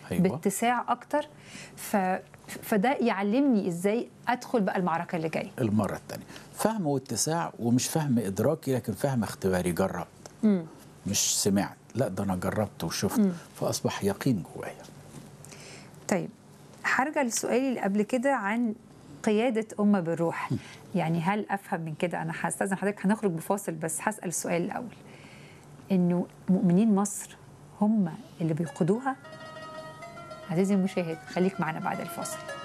أيوة. باتساع اكتر ف... فده يعلمني ازاي ادخل بقى المعركه اللي جايه المره الثانيه فهم واتساع ومش فهم ادراكي لكن فهم اختباري جربت مش سمعت لا ده انا جربت وشفت فاصبح يقين جوايا طيب هرجع لسؤالي اللي قبل كده عن قيادة أمة بالروح يعني هل أفهم من كده أنا هستأذن حضرتك هنخرج بفاصل بس هسأل السؤال الأول إنه مؤمنين مصر هم اللي بيقودوها عزيزي المشاهد خليك معنا بعد الفاصل